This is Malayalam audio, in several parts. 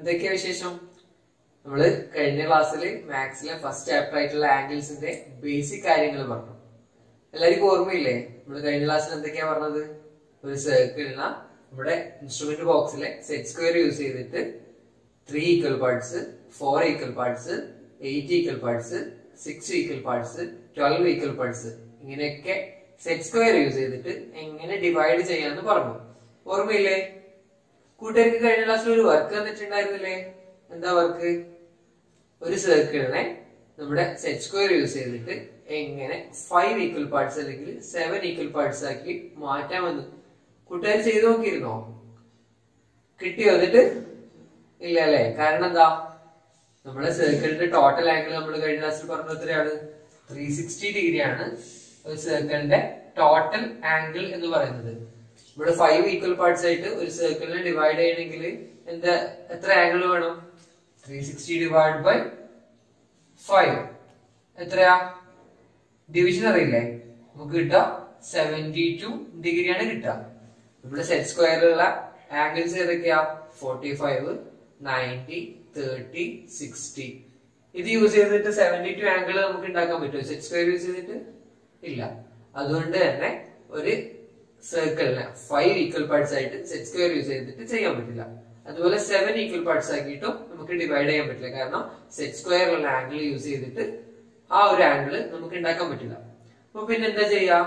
എന്തൊക്കെയാ വിശേഷം നമ്മള് കഴിഞ്ഞ ക്ലാസ്സിൽ മാത്സിലെ ഫസ്റ്റ് ചാപ്റ്റർ ആയിട്ടുള്ള ആംഗിൾസിന്റെ ബേസിക് കാര്യങ്ങൾ പറഞ്ഞു എല്ലാവർക്കും ഓർമ്മയില്ലേ നമ്മൾ കഴിഞ്ഞ ക്ലാസ്സിൽ എന്തൊക്കെയാ പറഞ്ഞത് ഒരു സർക്കിളിന നമ്മുടെ ഇൻസ്ട്രുമെന്റ് ബോക്സിലെ സെറ്റ് സ്ക്വയർ യൂസ് ചെയ്തിട്ട് three equal parts four equal parts eight equal parts six equal parts twelve equal parts ഇങ്ങനെയൊക്കെ സെറ്റ് സ്ക്വയർ യൂസ് ചെയ്തിട്ട് എങ്ങനെ ഡിവൈഡ് ചെയ്യാന്ന് പറഞ്ഞു ഓർമ്മയില്ലേ കൂട്ടുകാർക്ക് കഴിഞ്ഞ ക്ലാസ്സിൽ ഒരു വർക്ക് തന്നിട്ടുണ്ടായിരുന്നില്ലേ എന്താ വർക്ക് ഒരു സർക്കിളിനെ നമ്മുടെ സെറ്റ് സ്ക്വയർ യൂസ് ചെയ്തിട്ട് എങ്ങനെ ഫൈവ് ഈക്വൽ പാർട്സ് അല്ലെങ്കിൽ സെവൻ ഈക്വൽ പാർട്സ് ആക്കി മാറ്റാമെന്ന് കൂട്ടുകാർ ചെയ്തു നോക്കിയിരുന്നോ കിട്ടിയോ എന്നിട്ട് ഇല്ല അല്ലേ കാരണം എന്താ നമ്മുടെ സർക്കിളിന്റെ ടോട്ടൽ ആംഗിൾ നമ്മൾ കഴിഞ്ഞ ക്ലാസ്സിൽ പറഞ്ഞ എത്രയാണ് ത്രീ സിക്സ്റ്റി ഡിഗ്രി ആണ് ഒരു സർക്കിളിന്റെ ടോട്ടൽ ആംഗിൾ എന്ന് പറയുന്നത് ഇവിടെ ഫൈവ് ഈക്വൽ പാർട്സ് ആയിട്ട് ഒരു സർക്കിളിനെ ഡിവൈഡ് ചെയ്യണമെങ്കിൽ എന്താ എത്ര ആംഗിൾ വേണം three sixty divide by five എത്രയാ ഡിവിഷൻ അറിയില്ലേ നമുക്ക് കിട്ടുക സെവന്റി ടു ഡിഗ്രിയാണ് കിട്ടുക നമ്മുടെ സെറ്റ് സ്ക്വയറിലുള്ള ആംഗിൾസ് ഏതൊക്കെയാ forty five ninety thirty sixty ഇത് യൂസ് ചെയ്തിട്ട് സെവന്റി ടു ആംഗിൾ നമുക്ക് ഉണ്ടാക്കാൻ പറ്റുമോ സെറ്റ് സ്ക്വയർ യൂസ് ചെയ്തിട്ട് ഇല്ല അതുകൊണ്ട് തന്നെ ഒരു സർക്കിളിനെ ഫൈവ് ഈക്വൽ പാർട്സ് ആയിട്ട് സെറ്റ് സ്ക്വയർ യൂസ് ചെയ്തിട്ട് ചെയ്യാൻ പറ്റില്ല അതുപോലെ സെവൻ ഈക്വൽ പാർട്സ് ആക്കിയിട്ടും നമുക്ക് ഡിവൈഡ് ചെയ്യാൻ പറ്റില്ല കാരണം സെറ്റ് സ്ക്വയറിലുള്ള ആംഗിൾ യൂസ് ചെയ്തിട്ട് ആ ഒരു ആംഗിൾ നമുക്ക് ഉണ്ടാക്കാൻ പറ്റില്ല അപ്പൊ പിന്നെ എന്താ ചെയ്യാ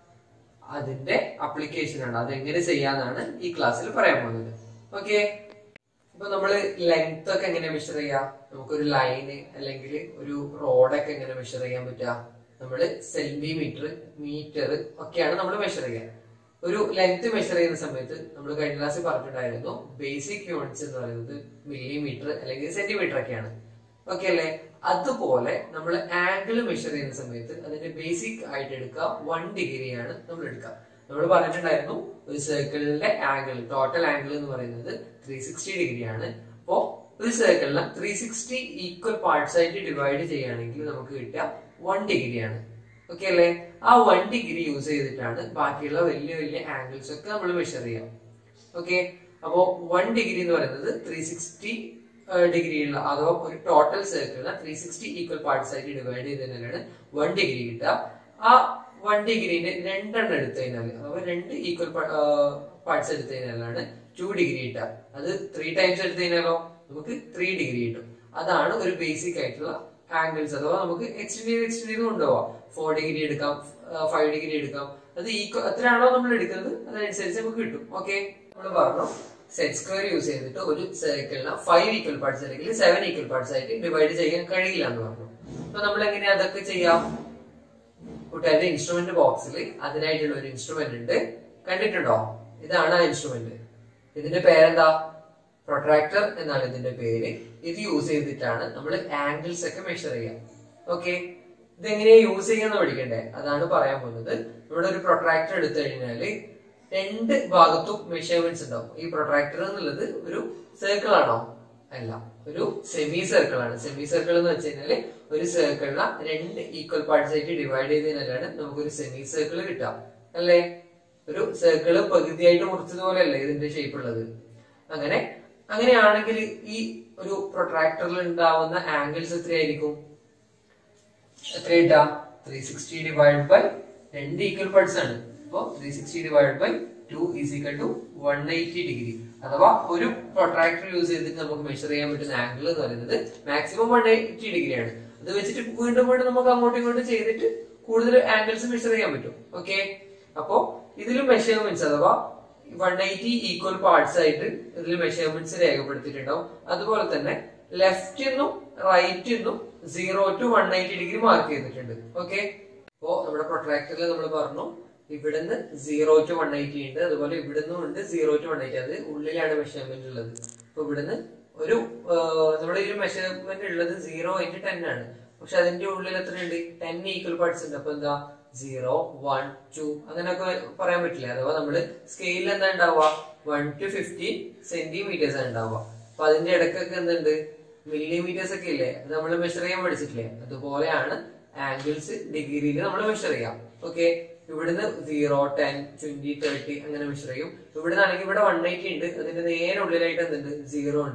അതിന്റെ അപ്ലിക്കേഷൻ ആണ് അതെങ്ങനെ ചെയ്യാന്നാണ് ഈ ക്ലാസ്സിൽ പറയാൻ പോകുന്നത് ഓക്കെ ഇപ്പൊ നമ്മള് ലെങ്ത് ഒക്കെ എങ്ങനെ മെഷർ ചെയ്യാ നമുക്കൊരു ലൈന് അല്ലെങ്കിൽ ഒരു റോഡൊക്കെ എങ്ങനെ മെഷർ ചെയ്യാൻ പറ്റുക നമ്മള് സെന്റിമീറ്റർ മീറ്റർ ഒക്കെയാണ് നമ്മൾ മെഷർ ചെയ്യുക ഒരു ലെങ്ത് മെഷർ ചെയ്യുന്ന സമയത്ത് നമ്മൾ കഴിഞ്ഞ ക്ലാസ്സിൽ പറഞ്ഞിട്ടുണ്ടായിരുന്നു ബേസിക് യൂണിറ്റ്സ് എന്ന് പറയുന്നത് മില്ലിമീറ്റർ അല്ലെങ്കിൽ സെന്റിമീറ്റർ ഒക്കെയാണ് ഓക്കെ അല്ലേ അതുപോലെ നമ്മൾ ആംഗിൾ മെഷർ ചെയ്യുന്ന സമയത്ത് അതിന്റെ ബേസിക് ആയിട്ട് എടുക്കുക വൺ ഡിഗ്രിയാണ് നമ്മൾ എടുക്കുക നമ്മൾ പറഞ്ഞിട്ടുണ്ടായിരുന്നു ഒരു സർക്കിളിന്റെ ആംഗിൾ ടോട്ടൽ ആംഗിൾ എന്ന് പറയുന്നത് ത്രീ സിക്സ്റ്റി ഡിഗ്രിയാണ് അപ്പോ ഒരു സർക്കിളിനെ ത്രീ സിക്സ്റ്റി ഈക്വൽ പാർട്സ് ആയിട്ട് ഡിവൈഡ് ചെയ്യുകയാണെങ്കിൽ നമുക്ക് കിട്ടുക വൺ ഡിഗ്രിയാണ് ഓക്കെ അല്ലേ ആ വൺ ഡിഗ്രി യൂസ് ചെയ്തിട്ടാണ് ബാക്കിയുള്ള വലിയ വലിയ ആംഗിൾസ് ഒക്കെ നമ്മൾ മെഷർ ചെയ്യാം ഓക്കെ അപ്പോ വൺ ഡിഗ്രി എന്ന് പറയുന്നത് ത്രീ സിക്സ്റ്റി ഡിഗ്രിയുള്ള അഥവാ ഒരു ടോട്ടൽ സർക്കിളിനെ ത്രീ സിക്സ്റ്റി ഈക്വൽ പാർട്സ് ആയിട്ട് ഡിവൈഡ് ചെയ്തതിനാലാണ് വൺ ഡിഗ്രി കിട്ടുക ആ വൺ ഡിഗ്രീന്റെ രണ്ടെണ്ണം എടുത്തു കഴിഞ്ഞാൽ അഥവാ രണ്ട് ഈക്വൽ പാർട്സ് എടുത്തു കഴിഞ്ഞാലാണ് ടു ഡിഗ്രി കിട്ടുക അത് ത്രീ ടൈംസ് എടുത്തു കഴിഞ്ഞാലോ നമുക്ക് ത്രീ ഡിഗ്രി കിട്ടും അതാണ് ഒരു ബേസിക് ആയിട്ടുള്ള ആംഗിൾസ് അഥവാ നമുക്ക് എക്സ്റ്റെൻഡ് ചെയ്ത് എക്സ്റ്റെൻഡ് ചെയ്ത് കൊണ്ടുപോവാം ഫോർ ഡിഗ്രി എടുക്കാം ഫൈവ് ഡിഗ്രി എടുക്കാം അത് ഈക്വൽ എത്രയാണോ നമ്മൾ എടുക്കുന്നത് അതനുസരിച്ച് നമുക്ക് കിട്ടും ഓക്കെ നമ്മൾ പറഞ്ഞു സെറ്റ് സ്ക്വയർ യൂസ് ചെയ്തിട്ട് ഒരു സർക്കിളിനെ ഫൈവ് ഈക്വൽ പാർട്സ് അല്ലെങ്കിൽ സെവൻ ഈക്വൽ പാർട്സ് ആയിട്ട് ഡിവൈഡ് ചെയ്യാൻ കഴിയില്ല എന്ന് പറഞ്ഞു അപ്പൊ നമ്മൾ എങ്ങനെ അതൊക്കെ ചെയ്യാം കൂട്ടുകാരുടെ ഇൻസ്ട്രുമെന്റ് ബോക്സിൽ അതിനായിട്ടുള്ള ഒരു ഇൻസ്ട്രുമെന്റ് ഉണ്ട് കണ്ടിട്ടുണ്ടോ ഇതാണ് ആ ഇൻസ്ട്രുമെന്റ് ഇതിന്റെ പേരെന്താ പ്രൊട്രാക്ടർ എന്നാണ് ഇതിന്റെ പേര് ഇത് യൂസ് ചെയ്തിട്ടാണ് നമ്മൾ ആംഗിൾസ് ഒക്കെ മെഷർ ചെയ്യാം ഓക്കെ ഇതെങ്ങനെയാ യൂസ് ചെയ്യാന്ന് പഠിക്കണ്ടേ അതാണ് പറയാൻ പോകുന്നത് ഇവിടെ ഒരു പ്രൊട്രാക്ടർ എടുത്തു കഴിഞ്ഞാല് രണ്ട് ഭാഗത്തും മെഷർമെന്റ്സ് ഉണ്ടാവും ഈ പ്രൊട്രാക്ടർ എന്നുള്ളത് ഒരു സർക്കിൾ ആണോ അല്ല ഒരു സെമി സർക്കിൾ ആണ് സെമി സർക്കിൾ എന്ന് വെച്ച് കഴിഞ്ഞാല് ഒരു സർക്കിളിനെ രണ്ട് ഈക്വൽ പാർട്സ് ആയിട്ട് ഡിവൈഡ് ചെയ്തതിനാലാണ് നമുക്കൊരു സെമി സർക്കിൾ കിട്ടുക അല്ലേ ഒരു സർക്കിള് പകുതിയായിട്ട് മുറിച്ചതുപോലെയല്ലേ ഇതിന്റെ ഷേപ്പ് ഉള്ളത് അങ്ങനെ അങ്ങനെയാണെങ്കിൽ ഈ ഒരു പ്രൊട്രാക്ടറിൽ ഉണ്ടാവുന്ന ആംഗിൾസ് എത്രയായിരിക്കും എത്രയിട്ടാ ത്രീ സിക്സ്റ്റി ഡിവൈഡ് ബൈ രണ്ട് ഈക്വൽ പാർട്സ് ആണ് അപ്പോ three sixty divide by two is equal to one eighty degree അഥവാ ഒരു പ്രൊട്രാക്ടർ യൂസ് ചെയ്തിട്ട് നമുക്ക് മെഷർ ചെയ്യാൻ പറ്റുന്ന ആംഗിൾ എന്ന് പറയുന്നത് മാക്സിമം വൺ എയ്റ്റി ഡിഗ്രി ആണ് അത് വെച്ചിട്ട് വീണ്ടും വീണ്ടും നമുക്ക് അങ്ങോട്ടും ഇങ്ങോട്ടും ചെയ്തിട്ട് കൂടുതൽ ആംഗിൾസ് മെഷർ ചെയ്യാൻ പറ്റും ഓക്കെ അപ്പോ ഇതിൽ മെഷർമെന്റ്സ് അഥവാ വൺ എയ്റ്റി ഈക്വൽ പാർട്സ് ആയിട്ട് ഇതിൽ മെഷർമെന്റ്സ് രേഖപ്പെടുത്തിയിട്ടുണ്ടാവും അതുപോലെ തന്നെ ലെഫ്റ്റിന്നും റൈറ്റിന്നും zero to one eighty degree mark ചെയ്തിട്ടുണ്ട് ഓക്കെ അപ്പോ നമ്മുടെ പ്രൊട്രാക്ടറിൽ നമ്മൾ പറഞ്ഞു ഇവിടുന്ന് സീറോ ടു വൺ എയ്റ്റി ഉണ്ട് അതുപോലെ ഇവിടുന്നും ഉണ്ട് സീറോ ടു വൺ എയ്റ്റി അത് ഉള്ളിലാണ് മെഷർമെന്റ് ഉള്ളത് അപ്പൊ ഇവിടുന്ന് ഒരു നമ്മുടെ ഈ മെഷർമെന്റ് ഉള്ളത് സീറോ ഇൻറ്റു ടെൻ ആണ് പക്ഷെ അതിന്റെ ഉള്ളിൽ എത്രയുണ്ട് ടെൻ ഈക്വൽ പാർട്സ് ഉണ്ട് അപ്പൊ എന്താ സീറോ വൺ ടു അങ്ങനെയൊക്കെ പറയാൻ പറ്റില്ല അഥവാ നമ്മള് സ്കെയിലിൽ എന്താ ഉണ്ടാവുക വൺ ടു ഫിഫ്റ്റീൻ സെന്റിമീറ്റേഴ്സ് ആണ് ഉണ്ടാവുക അപ്പൊ അതിന്റെ ഇടയ്ക്കൊക്കെ എന്തുണ്ട് മില്ലിമീറ്റേഴ്സ് ഒക്കെ ഇല്ലേ അത് നമ്മൾ മെഷർ ചെയ്യാൻ പഠിച്ചിട്ടില്ലേ അതുപോലെയാണ് ആംഗിൾസ് ഡിഗ്രിയിൽ നമ്മൾ മെഷർ ചെയ്യാം ഓക്കെ ഇവിടുന്ന് സീറോ ടെൻ ട്വന്റി തേർട്ടി അങ്ങനെ മെഷർ ചെയ്യും ഇവിടുന്ന് ആണെങ്കിൽ ഇവിടെ വൺ എയ്റ്റി ഉണ്ട് അതിന്റെ നേരെ ഉള്ളിലായിട്ട് എന്തുണ്ട് സീറോ ഉണ്ട്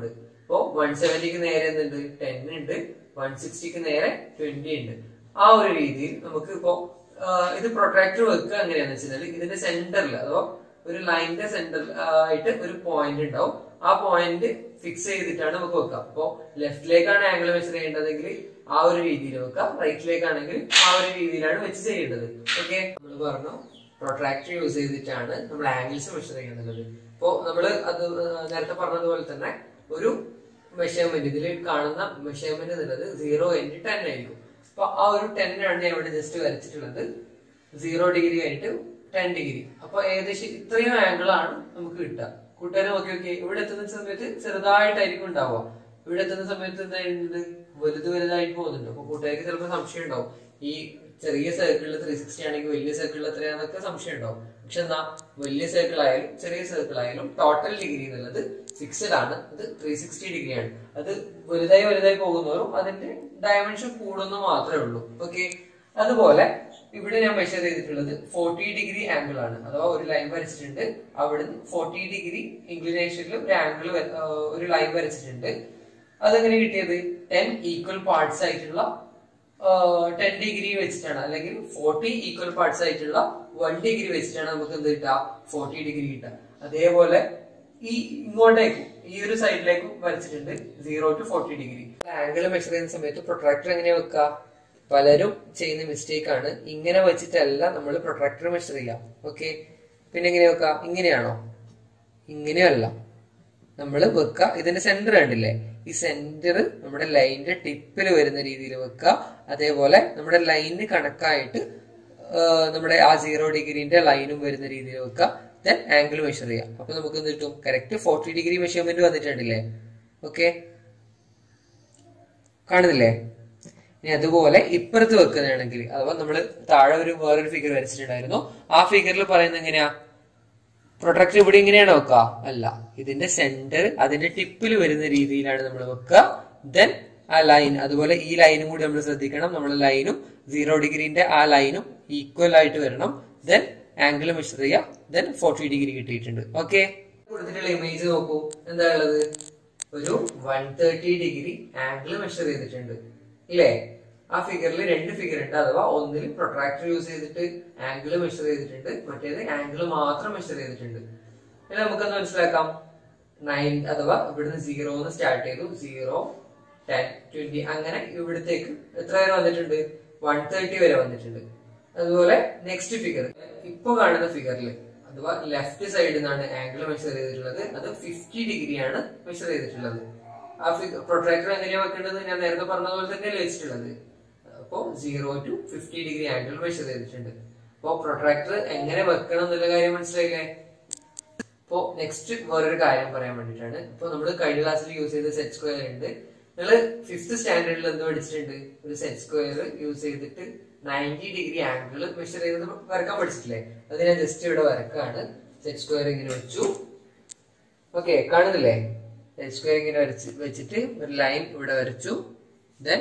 അപ്പോ വൺ സെവന്റിക്ക് നേരെ എന്തുണ്ട് ടെൻ ഉണ്ട് വൺ സിക്സ്റ്റിക്ക് നേരെ ട്വന്റി ഉണ്ട് ആ ഒരു രീതിയിൽ നമുക്ക് ഇപ്പോ ആ, ഇത് പ്രൊട്രാക്ടർ വെക്കുക എങ്ങനെയാന്ന് വെച്ചാൽ ഇതിന്റെ സെന്ററിൽ അഥവാ ഒരു ലൈനിന്റെ സെന്റർ ആയിട്ട് ഒരു പോയിന്റ് ഉണ്ടാവും ആ പോയിന്റ് ഫിക്സ് ചെയ്തിട്ടാണ് നമുക്ക് വെക്കുക അപ്പോ ലെഫ്റ്റിലേക്കാണ് ആംഗിൾ മെഷർ ചെയ്യേണ്ടതെങ്കിൽ ആ ഒരു രീതിയിൽ വെക്കാം റൈറ്റിലേക്കാണെങ്കിൽ ആ ഒരു രീതിയിലാണ് വെച്ച് ചെയ്യേണ്ടത് ഓക്കെ നമ്മൾ പറഞ്ഞു പ്രൊട്രാക്ടർ യൂസ് ചെയ്തിട്ടാണ് നമ്മൾ ആംഗിൾസ് മെഷർ ചെയ്യുന്നത് ഇപ്പോ നമ്മൾ അത് നേരത്തെ പറഞ്ഞതുപോലെ തന്നെ ഒരു മെഷർമെന്റ് ഇതിൽ കാണുന്ന മെഷർമെന്റ് എന്നുള്ളത് സീറോ ഇൻറ്റു ടെൻ ആയിരിക്കും അപ്പൊ ആ ഒരു ടെൻ ആണ് ഞാൻ ഇവിടെ ജസ്റ്റ് വരച്ചിട്ടുള്ളത് സീറോ ഡിഗ്രി ആയിട്ട് ടെൻ ഡിഗ്രി അപ്പൊ ഏകദേശം ഇത്രയും ആംഗിൾ ആണ് നമുക്ക് കിട്ടുക കൂട്ടുകാരെ നോക്കി നോക്കി ഇവിടെ എത്തുന്ന സമയത്ത് ചെറുതായിട്ടായിരിക്കും ഉണ്ടാവുക ഇവിടെ എത്തുന്ന സമയത്ത് എന്തായിട്ടുണ്ട് വലുത് വലുതായിട്ട് പോകുന്നുണ്ട് അപ്പൊ കൂട്ടുകാർക്ക് ചിലപ്പോൾ സംശയം ഉണ്ടാവും ഈ ചെറിയ സർക്കിളിൽ ത്രീ സിക്സ്റ്റി ആണെങ്കിൽ വലിയ സർക്കിളിൽ എത്രയാന്നൊക്കെ സംശയം ഉണ്ടാവും പക്ഷെ എന്നാ വലിയ സർക്കിൾ ആയാലും ചെറിയ സർക്കിൾ ആയാലും ടോട്ടൽ ഡിഗ്രി എന്നുള്ളത് ഫിക്സഡ് ആണ് അത് ത്രീ സിക്സ്റ്റി ഡിഗ്രി ആണ് അത് വലുതായി വലുതായി പോകുന്നവരും അതിന്റെ ഡയമെൻഷൻ കൂടുന്നു മാത്രമേ ഉള്ളൂ ഓക്കെ അതുപോലെ ഇവിടെ ഞാൻ മെഷർ ചെയ്തിട്ടുള്ളത് ഫോർട്ടി ഡിഗ്രി ആംഗിൾ ആണ് അഥവാ ഒരു ലൈൻ വരച്ചിട്ടുണ്ട് അവിടുന്ന് ഫോർട്ടി ഡിഗ്രി ഇൻക്ലിനേഷനിൽ ഒരു ആംഗിൾ ഒരു ലൈൻ വരച്ചിട്ടുണ്ട് അതെങ്ങനെ കിട്ടിയത് ടെൻ ഈക്വൽ പാർട്സ് ആയിട്ടുള്ള ടെൻ ഡിഗ്രി വെച്ചിട്ടാണ് അല്ലെങ്കിൽ ഫോർട്ടി ഈക്വൽ പാർട്സ് ആയിട്ടുള്ള വൺ ഡിഗ്രി വെച്ചിട്ടാണ് നമുക്ക് എന്ത് കിട്ടുക ഫോർട്ടി ഡിഗ്രി കിട്ടുക അതേപോലെ ഈ ഇങ്ങോട്ടേക്കും ഈ ഒരു സൈഡിലേക്കും വരച്ചിട്ടുണ്ട് zero to forty degree angle measure ചെയ്യുന്ന സമയത്ത് പ്രൊട്രാക്ടർ എങ്ങനെയാ വെക്കുക പലരും ചെയ്യുന്ന മിസ്റ്റേക്ക് ആണ് ഇങ്ങനെ വെച്ചിട്ടല്ല നമ്മൾ പ്രൊട്രാക്ടർ മെഷർ ചെയ്യാം ഓക്കെ പിന്നെ എങ്ങനെയാ വെക്കുക ഇങ്ങനെയാണോ ഇങ്ങനെയല്ല നമ്മൾ വെക്കുക ഇതിന്റെ സെന്റർ കണ്ടില്ലേ ഈ സെന്റർ നമ്മുടെ ലൈനിന്റെ ടിപ്പിൽ വരുന്ന രീതിയിൽ വെക്കുക അതേപോലെ നമ്മുടെ ലൈനിന് കണക്കായിട്ട് ആ, നമ്മുടെ ആ സീറോ ഡിഗ്രീന്റെ ലൈനും വരുന്ന രീതിയിൽ വെക്കുക ദെൻ ആംഗിൾ മെഷർ ചെയ്യാം അപ്പൊ നമുക്ക് എന്ത് കിട്ടും കറക്റ്റ് ഫോർട്ടി ഡിഗ്രി മെഷർമെന്റ് വന്നിട്ടുണ്ടല്ലേ ഓക്കെ കാണുന്നില്ലേ ഇനി അതുപോലെ ഇപ്പുറത്ത് വെക്കുന്നതാണെങ്കിൽ അഥവാ നമ്മൾ താഴെ ഒരു വേറൊരു ഫിഗർ വരച്ചിട്ടുണ്ടായിരുന്നു ആ ഫിഗറിൽ പറയുന്നത് എങ്ങനെയാ പ്രൊട്ടക്ട് ഇവിടെ ഇങ്ങനെയാണ് വെക്കുക അല്ല ഇതിന്റെ സെന്റർ അതിന്റെ ടിപ്പിൽ വരുന്ന രീതിയിലാണ് നമ്മൾ വെക്കുക ദെൻ ആ ലൈൻ അതുപോലെ ഈ ലൈനും കൂടി നമ്മൾ ശ്രദ്ധിക്കണം നമ്മുടെ ലൈനും സീറോ ഡിഗ്രീന്റെ ആ ലൈനും ഈക്വൽ ആയിട്ട് വരണം ദെൻ ആംഗിൾ മെഷർ ചെയ്യുക ദെൻ ഫോർട്ടി ഡിഗ്രി കിട്ടിയിട്ടുണ്ട് ഓക്കെ കൊടുത്തിട്ടുള്ള ഇമേജ് നോക്കൂ എന്താ ഉള്ളത് ഒരു one thirty degree angle measure ചെയ്തിട്ടുണ്ട് ഇല്ലേ ആ ഫിഗറിൽ രണ്ട് ഫിഗർ ഉണ്ട് അഥവാ ഒന്നിൽ പ്രൊട്രാക്ടർ യൂസ് ചെയ്തിട്ട് ആംഗിൾ മെഷർ ചെയ്തിട്ടുണ്ട് മറ്റേത് ആംഗിൾ മാത്രം മെഷർ ചെയ്തിട്ടുണ്ട് ഇനി നമുക്കൊന്ന് മനസ്സിലാക്കാം നയൻ അഥവാ ഇവിടുന്ന് സീറോ എന്ന് സ്റ്റാർട്ട് ചെയ്തു സീറോ ടെൻ ട്വന്റി അങ്ങനെ ഇവിടത്തേക്ക് എത്ര വരെ വന്നിട്ടുണ്ട് വൺ തേർട്ടി വരെ വന്നിട്ടുണ്ട് അതുപോലെ നെക്സ്റ്റ് ഫിഗർ ഇപ്പൊ കാണുന്ന ഫിഗറിൽ അഥവാ ലെഫ്റ്റ് സൈഡിൽ നിന്നാണ് ആംഗിൾ മെഷർ ചെയ്തിട്ടുള്ളത് അത് ഫിഫ്റ്റി ഡിഗ്രിയാണ് മെഷർ ചെയ്തിട്ടുള്ളത് ആ പ്രൊട്രാക്ടർ എങ്ങനെയാ വെക്കേണ്ടത് ഞാൻ നേരത്തെ പറഞ്ഞതുപോലെ തന്നെയല്ലേ വെച്ചിട്ടുള്ളത് അപ്പോ zero to fifty degree angle measure ചെയ്തിട്ടുണ്ട് അപ്പോ പ്രൊട്രാക്ടർ എങ്ങനെ വെക്കണം എന്നുള്ള കാര്യം മനസ്സിലായില്ലേ ഇപ്പോ നെക്സ്റ്റ് വേറൊരു കാര്യം പറയാൻ വേണ്ടിയിട്ടാണ് ഇപ്പൊ നമ്മൾ കഴിഞ്ഞ ക്ലാസ്സിൽ യൂസ് ചെയ്ത സെറ്റ് സ്ക്വയർ ഉണ്ട് നിങ്ങൾ ഫിഫ്ത് സ്റ്റാൻഡേർഡിൽ എന്ത് പഠിച്ചിട്ടുണ്ട് ഒരു സെറ്റ് സ്ക്വയർ യൂസ് ചെയ്തിട്ട് നയൻറ്റി ഡിഗ്രി ആംഗിൾ മെഷർ ചെയ്ത് വരക്കാൻ പഠിച്ചിട്ടില്ലേ അത് ഞാൻ ജസ്റ്റ് ഇവിടെ വരക്കാണ് സെറ്റ് സ്ക്വയർ ഇങ്ങനെ വെച്ചു ഓക്കെ കാണുന്നില്ലേ സെറ്റ് സ്ക്വയർ ഇങ്ങനെ വരച്ച് വെച്ചിട്ട് ഒരു ലൈൻ ഇവിടെ വരച്ചു ദെൻ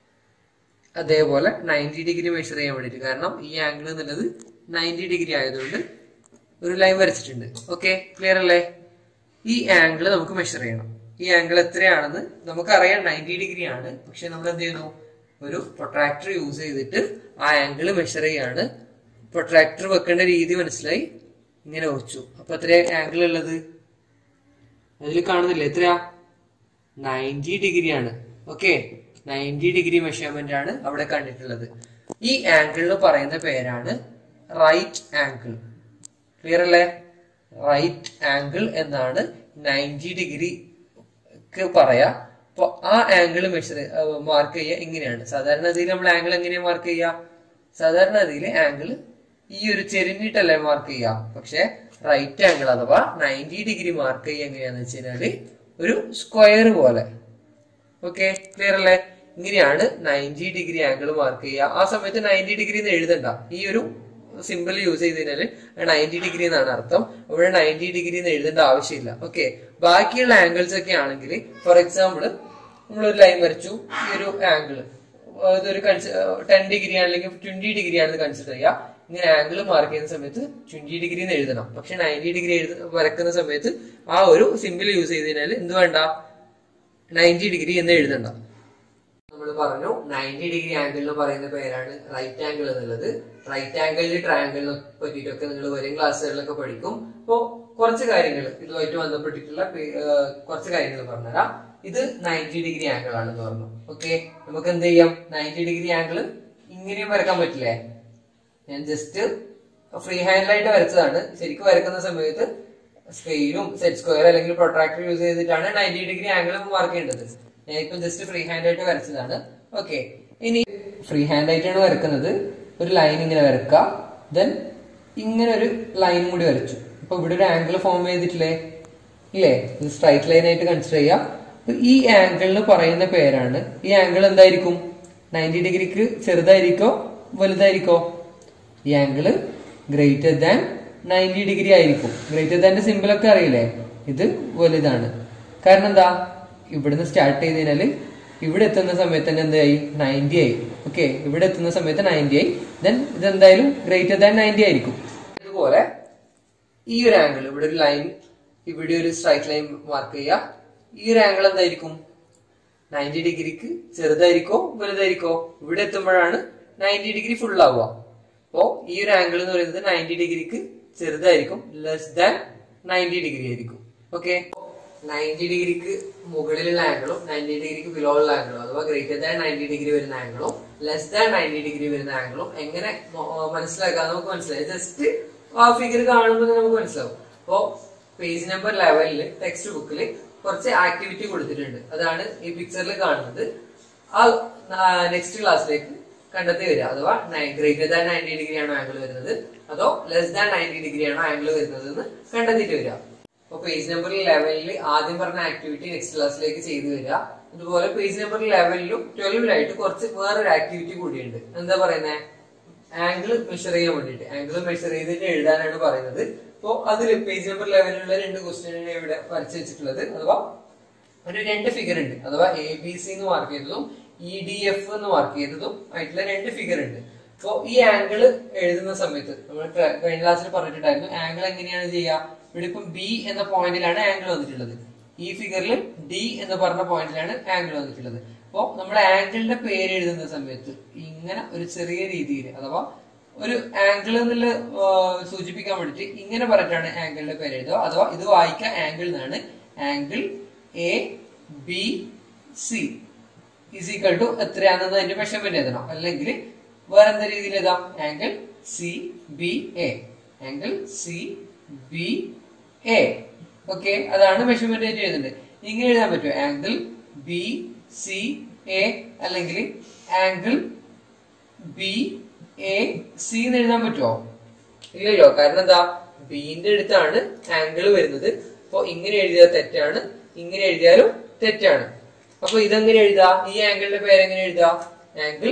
അതേപോലെ നയൻറ്റി ഡിഗ്രി മെഷർ ചെയ്യാൻ വേണ്ടിയിട്ട് കാരണം ഈ ആംഗിൾ എന്നുള്ളത് നയൻറ്റി ഡിഗ്രി ആയതുകൊണ്ട് ഒരു ലൈൻ വരച്ചിട്ടുണ്ട് ഓക്കെ ക്ലിയർ അല്ലേ ഈ ആംഗിൾ നമുക്ക് മെഷർ ചെയ്യണം ഈ ആംഗിൾ എത്രയാണെന്ന് നമുക്കറിയാം നയൻറ്റി ഡിഗ്രി ആണ് പക്ഷെ നമ്മൾ എന്ത് ചെയ്യുന്നു ഒരു പ്രൊട്രാക്ടർ യൂസ് ചെയ്തിട്ട് ആ ആംഗിൾ മെഷർ ചെയ്യാണ് പ്രൊട്രാക്ടർ വെക്കേണ്ട രീതി മനസ്സിലായി ഇങ്ങനെ വെച്ചു അപ്പൊ എത്ര ആംഗിൾ ഉള്ളത് അതിൽ കാണുന്നില്ല എത്രയാ നയൻറ്റി ഡിഗ്രി ആണ് ഓക്കെ നയൻറ്റി ഡിഗ്രി മെഷർമെന്റ് ആണ് അവിടെ കണ്ടിട്ടുള്ളത് ഈ ആംഗിളിന് പറയുന്ന പേരാണ് റൈറ്റ് ആംഗിൾ ക്ലിയർ അല്ലേ റൈറ്റ് ആംഗിൾ എന്നാണ് നയൻറ്റി ഡിഗ്രിക്ക് പറയാ അപ്പൊ ആ ആംഗിൾ മെഷർ മാർക്ക് ചെയ്യുക എങ്ങനെയാണ് സാധാരണഗതിയിൽ നമ്മൾ ആംഗിൾ എങ്ങനെയാ മാർക്ക് ചെയ്യുക സാധാരണഗതിയിൽ ആംഗിൾ ഈ ഒരു ചെരിഞ്ഞിട്ടല്ലേ മാർക്ക് ചെയ്യുക പക്ഷെ റൈറ്റ് ആംഗിൾ അഥവാ നയൻറ്റി ഡിഗ്രി മാർക്ക് ചെയ്യുക എങ്ങനെയാന്ന് വെച്ച് കഴിഞ്ഞാല് ഒരു സ്ക്വയർ പോലെ ഓക്കെ ക്ലിയർ അല്ലേ ഇങ്ങനെയാണ് നയൻറ്റി ഡിഗ്രി ആംഗിൾ മാർക്ക് ചെയ്യുക ആ സമയത്ത് നയൻറ്റി ഡിഗ്രി എന്ന് എഴുതണ്ട ഈ ഒരു സിമ്പിൾ യൂസ് ചെയ്ത് കഴിഞ്ഞാല് നയൻറ്റി ഡിഗ്രി എന്നാണ് അർത്ഥം ഇവിടെ നയൻറ്റി ഡിഗ്രി എന്ന് എഴുതേണ്ട ആവശ്യമില്ല ഓക്കെ ബാക്കിയുള്ള ആംഗിൾസ് ഒക്കെ ആണെങ്കിൽ ഫോർ എക്സാമ്പിൾ നമ്മളൊരു ലൈൻ വരച്ചു ഈ ഒരു ആംഗിൾ ഇതൊരു ടെൻ ഡിഗ്രി അല്ലെങ്കിൽ ട്വന്റി ഡിഗ്രി ആണെന്ന് കൺസിഡർ ചെയ്യുക ഇങ്ങനെ ആംഗിൾ മാർക്ക് ചെയ്യുന്ന സമയത്ത് ട്വന്റി ഡിഗ്രി എന്ന് എഴുതണം പക്ഷെ നയൻറ്റി ഡിഗ്രി എഴുത വരക്കുന്ന സമയത്ത് ആ ഒരു സിമ്പിൾ യൂസ് ചെയ്ത് കഴിഞ്ഞാൽ എന്ത് വേണ്ട നയൻറ്റി ഡിഗ്രി എന്ന് എഴുതണ്ട നമ്മൾ പറഞ്ഞു നയൻറ്റി ഡിഗ്രി ആംഗിൾ എന്ന് പറയുന്ന പേരാണ് റൈറ്റ് ആംഗിൾ എന്നുള്ളത് റൈറ്റ് ആംഗിളിൽ ട്രയാംഗിളിനെ പറ്റിയിട്ടൊക്കെ നിങ്ങൾ വരും ക്ലാസ്സുകളിലൊക്കെ പഠിക്കും അപ്പോ കുറച്ച് കാര്യങ്ങൾ ഇതുമായിട്ട് ബന്ധപ്പെട്ടിട്ടുള്ള പേ- ഏഹ് കുറച്ച് കാര്യങ്ങൾ പറഞ്ഞുതരാം ഇത് നയൻറ്റി ഡിഗ്രി ആംഗിൾ ആണെന്ന് പറഞ്ഞു ഓക്കെ നമുക്ക് എന്ത് ചെയ്യാം നയൻറ്റി ഡിഗ്രി ആംഗിൾ ഇങ്ങനെയും വരക്കാൻ പറ്റില്ലേ ഞാൻ ജസ്റ്റ് ഫ്രീ ഹാൻഡിലായിട്ട് വരച്ചതാണ് ശരിക്കും വരക്കുന്ന സമയത്ത് സ്കെയിലും സെറ്റ് സ്ക്വയർ അല്ലെങ്കിൽ പ്രൊട്രാക്ടർ യൂസ് ചെയ്തിട്ടാണ് നയൻറ്റി ഡിഗ്രി ആംഗിൾ മാർക്ക് ചെയ്യേണ്ടത് ഞാൻ ഇപ്പം ജസ്റ്റ് ഫ്രീ ഹാൻഡ് ആയിട്ട് വരച്ചതാണ് ഓക്കെ ഇനി ഫ്രീ ഹാൻഡ് ആയിട്ടാണ് വരക്കുന്നത് ഒരു ലൈൻ ഇങ്ങനെ വരക്കുക ദെൻ ഇങ്ങനെ ഒരു ലൈനും കൂടി വരച്ചു അപ്പൊ ഇവിടെ ഒരു ആംഗിൾ ഫോം ചെയ്തിട്ടില്ലേ ഇല്ലേ ഇത് സ്ട്രൈറ്റ് ലൈൻ ആയിട്ട് കൺസിഡർ ചെയ്യാം അപ്പൊ ഈ ആംഗിളിന് പറയുന്ന പേരാണ് ഈ ആംഗിൾ എന്തായിരിക്കും നയൻറ്റി ഡിഗ്രിക്ക് ചെറുതായിരിക്കോ വലുതായിരിക്കോ ഈ angle greater than ninety degree ആയിരിക്കും ഗ്രേറ്റർ ദാന്റെ സിമ്പിൾ ഒക്കെ അറിയില്ലേ ഇത് വലുതാണ് കാരണം എന്താ ഇവിടുന്ന് സ്റ്റാർട്ട് ചെയ്ത് കഴിഞ്ഞാല് ഇവിടെ എത്തുന്ന സമയത്ത് തന്നെ എന്തായി നയൻറ്റി ആയി ഓക്കെ ഇവിടെ എത്തുന്ന സമയത്ത് നയൻറ്റി ആയി ദെൻ ഇത് എന്തായാലും ഗ്രേറ്റർ ദാൻ നയൻറ്റി ആയിരിക്കും ഇതുപോലെ ഈ ഒരു ആംഗിൾ ഇവിടെ ഒരു ലൈൻ ഇവിടെ ഒരു സ്ട്രൈറ്റ് ലൈൻ മാർക്ക് ചെയ്യുക ഈ ഒരു ആംഗിൾ എന്തായിരിക്കും നയൻറ്റി ഡിഗ്രിക്ക് ചെറുതായിരിക്കോ വലുതായിരിക്കോ ഇവിടെ എത്തുമ്പോഴാണ് നയൻറ്റി ഡിഗ്രി ഫുൾ ആവുക അപ്പോ ഈ ഒരു ആംഗിൾ എന്ന് പറയുന്നത് നയൻറ്റി ഡിഗ്രിക്ക് ചെറുതായിരിക്കും ലെസ് ദാൻ നയൻറ്റി ഡിഗ്രി ആയിരിക്കും ഓക്കെ നയൻറ്റി ഡിഗ്രിക്ക് മുകളിലുള്ള ആംഗിളും നയൻറ്റി ഡിഗ്രിക്ക് ബിലോ ഉള്ള ആംഗിളും അഥവാ ഗ്രേറ്റർ ദാൻ നയൻറ്റി ഡിഗ്രി വരുന്ന ആംഗിളും ലെസ് ദാൻ നയൻറ്റി ഡിഗ്രി വരുന്ന ആംഗിളും എങ്ങനെ മോ- മനസ്സിലാക്കാം നമുക്ക് മനസ്സിലായി ജസ്റ്റ് ആ ഫിഗർ കാണുമ്പോൾ തന്നെ നമുക്ക് മനസ്സിലാവും അപ്പോ പേജ് നമ്പർ ലെവലില് ടെക്സ്റ്റ് ബുക്കിൽ കുറച്ച് ആക്ടിവിറ്റി കൊടുത്തിട്ടുണ്ട് അതാണ് ഈ പിക്ചറിൽ കാണുന്നത് ആ നെക്സ്റ്റ് ക്ലാസ്സിലേക്ക് കണ്ടെത്തി വരിക അഥവാ ഗ്രേറ്റർ ദാൻ നയൻറ്റി ഡിഗ്രി ആണോ ആംഗിൾ വരുന്നത് അതോ ലെസ് ദാൻ നയൻറ്റി ഡിഗ്രി ആണോ ആംഗിൾ വരുന്നത് എന്ന് കണ്ടെത്തിയിട്ട് വരിക അപ്പൊ പേജ് നമ്പർ ലെവലിൽ ആദ്യം പറഞ്ഞ ആക്ടിവിറ്റി നെക്സ്റ്റ് ക്ലാസ്സിലേക്ക് ചെയ്തു വരിക അതുപോലെ പേജ് നമ്പർ ലെവലിലും ട്വൽവിലായിട്ട് കുറച്ച് വേറൊരു ആക്ടിവിറ്റി കൂടിയുണ്ട് എന്താ പറയുന്നത് ആംഗിൾ മെഷർ ചെയ്യാൻ വേണ്ടിയിട്ട് ആംഗിൾ മെഷർ ചെയ്തിട്ട് എഴുതാനാണ് പറയുന്നത് അപ്പോ അതിൽ പേജ് നമ്പർ ലെവലിലുള്ള രണ്ട് ക്വസ്റ്റ്യനാണ് ഇവിടെ വരച്ചു വെച്ചിട്ടുള്ളത് അഥവാ ഒരു രണ്ട് ഫിഗർ ഉണ്ട് അഥവാ എ ബി സി എന്ന് മാർക്ക് ചെയ്തതും ഇ ഡി എഫ് എന്ന് മാർക്ക് ചെയ്തതും ആയിട്ടുള്ള രണ്ട് ഫിഗർ ഉണ്ട് അപ്പോ ഈ ആംഗിൾ എഴുതുന്ന സമയത്ത് നമ്മൾ ക- കഴിഞ്ഞ ക്ലാസ്സിൽ പറഞ്ഞിട്ടുണ്ടായിരുന്നു ആംഗിൾ എങ്ങനെയാണ് ചെയ്യുക ഇവിടെ ഇപ്പം ബി എന്ന പോയിന്റിലാണ് ആംഗിൾ വന്നിട്ടുള്ളത് ഈ ഫിഗറിൽ ഡി എന്ന് പറഞ്ഞ പോയിന്റിലാണ് ആംഗിൾ വന്നിട്ടുള്ളത് അപ്പോ നമ്മൾ ആംഗിളിന്റെ പേര് എഴുതുന്ന സമയത്ത് ഇങ്ങനെ ഒരു ചെറിയ രീതിയിൽ അഥവാ ഒരു ആംഗിൾ എന്നുള്ള ആ, സൂചിപ്പിക്കാൻ വേണ്ടിയിട്ട് ഇങ്ങനെ പറഞ്ഞിട്ടാണ് ആംഗിളിന്റെ പേര് എഴുതുക അഥവാ ഇത് വായിക്കുക ആംഗിൾ എന്നാണ് angle A B C is equal to എത്രയാണെന്ന് അതിന്റെ മെഷർമെന്റ് എഴുതണം അല്ലെങ്കിൽ വേറെ എന്താ രീതിയിൽ എഴുതാം angle C B A angle C B A okay അതാണ് മെഷർമെന്റ് ആയിട്ട് എഴുതുന്നത് ഇങ്ങനെ എഴുതാൻ പറ്റുമോ ആംഗിൾ ബി സി എ അല്ലെങ്കിൽ ആംഗിൾ ബി എ സി എന്ന് എഴുതാൻ പറ്റുമോ ഇല്ലല്ലോ കാരണം എന്താ ബിന്റെ അടുത്താണ് ആംഗിൾ വരുന്നത് അപ്പൊ ഇങ്ങനെ എഴുതിയാൽ തെറ്റാണ് ഇങ്ങനെ എഴുതിയാലും തെറ്റാണ് അപ്പൊ ഇതെങ്ങനെ എഴുതാ ഈ ആംഗിളിന്റെ പേര് എങ്ങനെ എഴുതാ ആംഗിൾ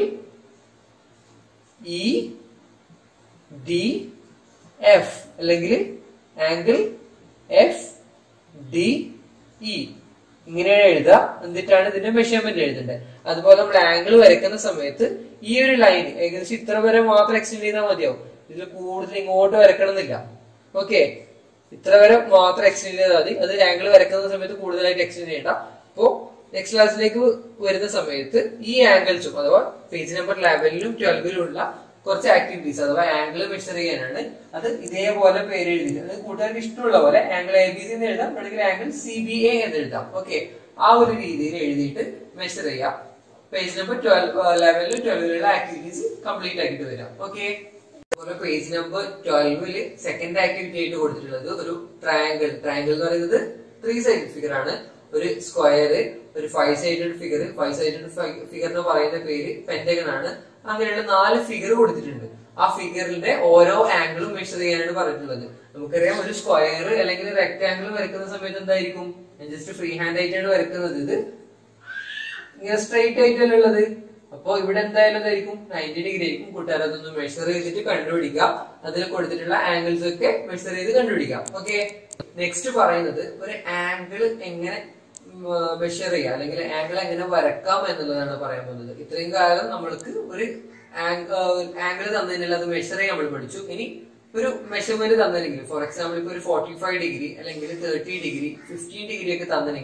ഇ ഡി എഫ് അല്ലെങ്കിൽ ആംഗിൾ എഫ് ഡി ഇ ഇങ്ങനെയാണ് എഴുതുക എന്നിട്ടാണ് ഇതിന്റെ മെഷർമെന്റ് എഴുതേണ്ടത് അതുപോലെ നമ്മൾ ആംഗിൾ വരയ്ക്കുന്ന സമയത്ത് ഈ ഒരു ലൈൻ ഏകദേശം ഇത്ര വരെ മാത്രം എക്സ്റ്റെൻഡ് ചെയ്താൽ മതിയാവും ഇതിൽ കൂടുതൽ ഇങ്ങോട്ട് വരക്കണം എന്നില്ല ഓക്കെ ഇത്ര വരെ മാത്രം എക്സ്റ്റെൻഡ് ചെയ്താൽ മതി അത് ആംഗിൾ വരക്കുന്ന സമയത്ത് കൂടുതലായിട്ട് എക്സ്റ്റെൻഡ് ചെയ്യണ്ട അപ്പോ നെക്സ്റ്റ് ക്ലാസ്സിലേക്ക് വരുന്ന സമയത്ത് ഈ ആംഗിൾസും അഥവാ പേജ് നമ്പർ ലെവലിലും ട്വൽവിലും ഉള്ള കുറച്ച് ആക്ടിവിറ്റീസ് അഥവാ ആംഗിൾ മെഷർ ചെയ്യാനാണ് അത് ഇതേപോലെ പേര് എഴുതിയിട്ട് അത് കൂട്ടുകാർക്ക് ഇഷ്ടമുള്ള പോലെ ആംഗിൾ എ ബി സി എന്ന് എഴുതാം അല്ലെങ്കിൽ ആംഗിൾ സി ബി എ എന്ന് എഴുതാം ഓക്കെ ആ ഒരു രീതിയിൽ എഴുതിയിട്ട് മെഷർ ചെയ്യാം പേജ് നമ്പർ ട്വൽവ് ലെവലിൽ ട്വൽവിലുള്ള ആക്ടിവിറ്റീസ് കംപ്ലീറ്റ് ആക്കിയിട്ട് വരാം ഓക്കെ അതുപോലെ പേജ് നമ്പർ ട്വൽവില് സെക്കൻഡ് ആക്ടിവിറ്റി ആയിട്ട് കൊടുത്തിട്ടുള്ളത് ഒരു ട്രയാങ്കിൾ ട്രയാങ്കിൾ എന്ന് പറയുന്നത് ത്രീ സൈഡ് ഫിഗർ ആണ് ഒരു സ്ക്വയർ ഒരു five sided figure five sided figure എന്ന് പറയുന്ന പേര് പെന്റഗൺ ആണ് അങ്ങനെയുള്ള നാല് ഫിഗർ കൊടുത്തിട്ടുണ്ട് ആ ഫിഗറിന്റെ ഓരോ ആംഗിളും മെഷർ ചെയ്യാനാണ് പറഞ്ഞിട്ടുള്ളത് നമുക്കറിയാം ഒരു സ്ക്വയർ അല്ലെങ്കിൽ റെക്ടാംഗിൾ വരയ്ക്കുന്ന സമയത്ത് എന്തായിരിക്കും ജസ്റ്റ് ഫ്രീ ഹാൻഡ് ആയിട്ടാണ് വരയ്ക്കുന്നത് ഇത് ഇങ്ങനെ സ്ട്രൈറ്റ് ആയിട്ടല്ലേ ഉള്ളത് അപ്പൊ ഇവിടെ എന്തായാലും എന്തായിരിക്കും നയൻറ്റി ഡിഗ്രി ആയിരിക്കും കൂട്ടുകാർ അതൊന്ന് മെഷർ ചെയ്തിട്ട് കണ്ടുപിടിക്കുക അതിൽ കൊടുത്തിട്ടുള്ള ആംഗിൾസ് ഒക്കെ മെഷർ ചെയ്ത് കണ്ടുപിടിക്കാം ഓക്കെ നെക്സ്റ്റ് പറയുന്നത് ഒരു ആംഗിൾ എങ്ങനെ മെഷർ ചെയ്യാം അല്ലെങ്കിൽ ആംഗിൾ എങ്ങനെ വരക്കാം എന്നുള്ളതാണ് പറയാൻ പോകുന്നത് ഇത്രയും കാലം നമ്മൾക്ക് ഒരു ആംഗിൾ തന്നതിനാൽ അത് മെഷർ ചെയ്യാൻ നമ്മൾ പഠിച്ചു ഇനി ഒരു മെഷർമെന്റ് തന്നില്ലെങ്കിൽ ഫോർ എക്സാമ്പിൾ ഇപ്പൊ ഒരു ഫോർട്ടി ഫൈവ് ഡിഗ്രി അല്ലെങ്കിൽ തേർട്ടി ഡിഗ്രി ഫിഫ്റ്റീൻ ഡിഗ്രി ഒക്കെ തന്നില്ലെങ്കിൽ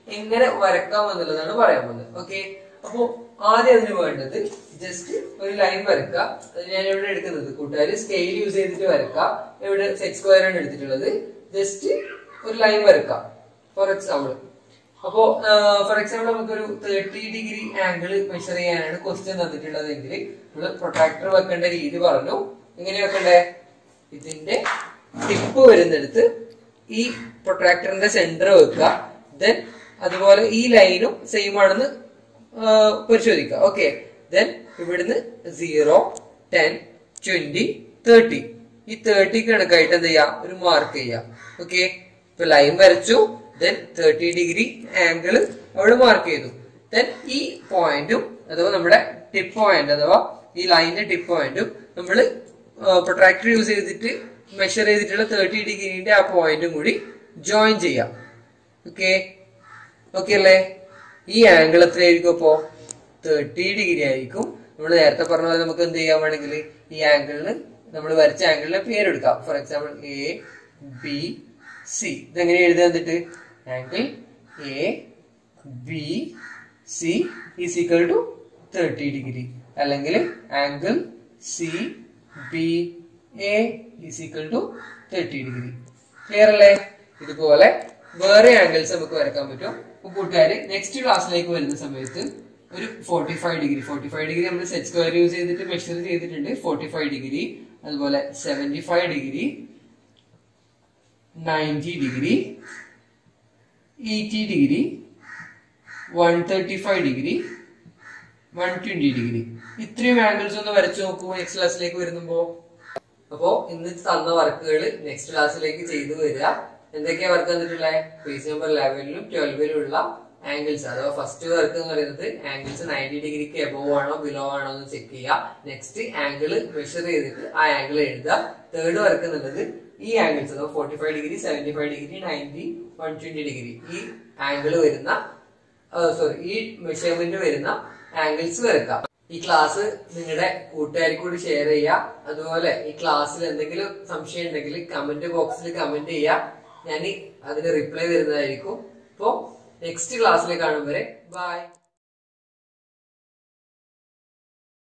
എങ്ങനെ വരക്കാം എന്നുള്ളതാണ് പറയാൻ പോകുന്നത് ഓക്കെ അപ്പോ ആദ്യം അതിന് വേണ്ടത് ജസ്റ്റ് ഒരു ലൈൻ വരക്കുക അത് ഞാൻ ഇവിടെ എടുക്കുന്നത് കൂട്ടുകാർ സ്കെയിൽ യൂസ് ചെയ്തിട്ട് വരക്കുക ഇവിടെ സെറ്റ് സ്ക്വയർ ആണ് എടുത്തിട്ടുള്ളത് ജസ്റ്റ് ഒരു ലൈൻ വരക്കാം ഫോർ എക്സാമ്പിൾ അപ്പോ ഫോർ എക്സാമ്പിൾ നമുക്കൊരു തേർട്ടി ഡിഗ്രി ആംഗിൾ മെഷർ ചെയ്യാനാണ് ക്വസ്റ്റ്യൻ തന്നിട്ടുള്ളതെങ്കിൽ നമ്മൾ പ്രൊട്രാക്ടർ വെക്കേണ്ട രീതി പറഞ്ഞു എങ്ങനെ വെക്കണ്ടേ ഇതിന്റെ ടിപ്പ് വരുന്നിടത്ത് ഈ പ്രൊട്രാക്ടറിന്റെ സെന്റർ വെക്കുക ദെൻ അതുപോലെ ഈ ലൈനും സെയിം ആണെന്ന് ആ, പരിശോധിക്കുക ഓക്കെ ദെൻ ഇവിടുന്ന് സീറോ ടെൻ ട്വന്റി തേർട്ടി ഈ തേർട്ടി കണക്കായിട്ട് എന്ത് ചെയ്യാം ഒരു മാർക്ക് ചെയ്യാം ഓക്കെ ഇപ്പൊ ലൈൻ വരച്ചു ദെൻ തേർട്ടി ഡിഗ്രി ആംഗിൾ അവിടെ മാർക്ക് ചെയ്തു ദെൻ ഈ പോയിന്റും അഥവാ നമ്മുടെ ടിപ്പ് പോയിന്റ് അഥവാ ഈ ലൈനിന്റെ ടിപ്പ് പോയിന്റും നമ്മൾ പ്രൊട്രാക്ടർ യൂസ് ചെയ്തിട്ട് മെഷർ ചെയ്തിട്ടുള്ള തേർട്ടി ഡിഗ്രിന്റെ ആ പോയിന്റും കൂടി ജോയിൻ ചെയ്യാം ഓക്കെ ഓക്കെ അല്ലേ ഈ ആംഗിൾ എത്രയായിരിക്കും അപ്പോ തേർട്ടി ഡിഗ്രി ആയിരിക്കും നമ്മൾ നേരത്തെ പറഞ്ഞ പോലെ നമുക്ക് എന്ത് ചെയ്യാൻ വേണമെങ്കിൽ ഈ ആംഗിളിന് നമ്മൾ വരച്ച ആംഗിളിന് പേരെടുക്കാം for example A B C ഇതെങ്ങനെ എഴുതാൻ എന്നിട്ട് angle A B C is equal to thirty degree അല്ലെങ്കിൽ angle C B A is equal to thirty degree clear അല്ലേ ഇതുപോലെ വേറെ ആംഗിൾസ് നമുക്ക് വരക്കാൻ പറ്റും അപ്പൊ കൂട്ടുകാര് നെക്സ്റ്റ് ക്ലാസ്സിലേക്ക് വരുന്ന സമയത്ത് ഒരു forty five degree forty five degree നമ്മൾ സെറ്റ് സ്ക്വയർ യൂസ് ചെയ്തിട്ട് മെഷർ ചെയ്തിട്ടുണ്ട് ഫോർട്ടി ഫൈവ് ഡിഗ്രി അതുപോലെ seventy five degree ninety degree eighty degree one thirty five degree one twenty degree ഇത്രയും ആംഗിൾസ് ഒന്ന് വരച്ചു നോക്കൂ നെക്സ്റ്റ് ക്ലാസ്സിലേക്ക് വരുമ്പോ അപ്പോ ഇന്ന് തന്ന വർക്കുകൾ നെക്സ്റ്റ് ക്ലാസ്സിലേക്ക് ചെയ്തു വരിക എന്തൊക്കെയാ വർക്ക് തന്നിട്ടുള്ളത് പേജ് നമ്പർ ലെവനിലും ട്വൽവിലും ഉള്ള ആംഗിൾസ് അഥവാ ഫസ്റ്റ് വർക്ക് എന്ന് പറയുന്നത് ആംഗിൾസ് നയൻറ്റി ഡിഗ്രിക്ക് എബോവ് ആണോ ബിലോ ആണോ എന്ന് ചെക്ക് ചെയ്യുക നെക്സ്റ്റ് ആംഗിൾ മെഷർ ചെയ്തിട്ട് ആ ആംഗിൾ എഴുതുക തേർഡ് വർക്ക് എന്നുള്ളത് ഈ ആംഗിൾസ് അഥവാ forty five degree seventy five degree ninety one twenty degree ഈ ആംഗിൾ വരുന്ന സോറി ഈ മെഷർമെന്റ് വരുന്ന ആംഗിൾസ് വരക്കാം ഈ ക്ലാസ് നിങ്ങളുടെ കൂട്ടുകാർക്ക് കൂടി ഷെയർ ചെയ്യുക അതുപോലെ ഈ ക്ലാസ്സിൽ എന്തെങ്കിലും സംശയം ഉണ്ടെങ്കിൽ കമന്റ് ബോക്സിൽ കമന്റ് ചെയ്യുക ഞാൻ അതിന് റിപ്ലൈ തരുന്നതായിരിക്കും അപ്പോ നെക്സ്റ്റ് ക്ലാസ്സിൽ കാണും വരെ ബൈ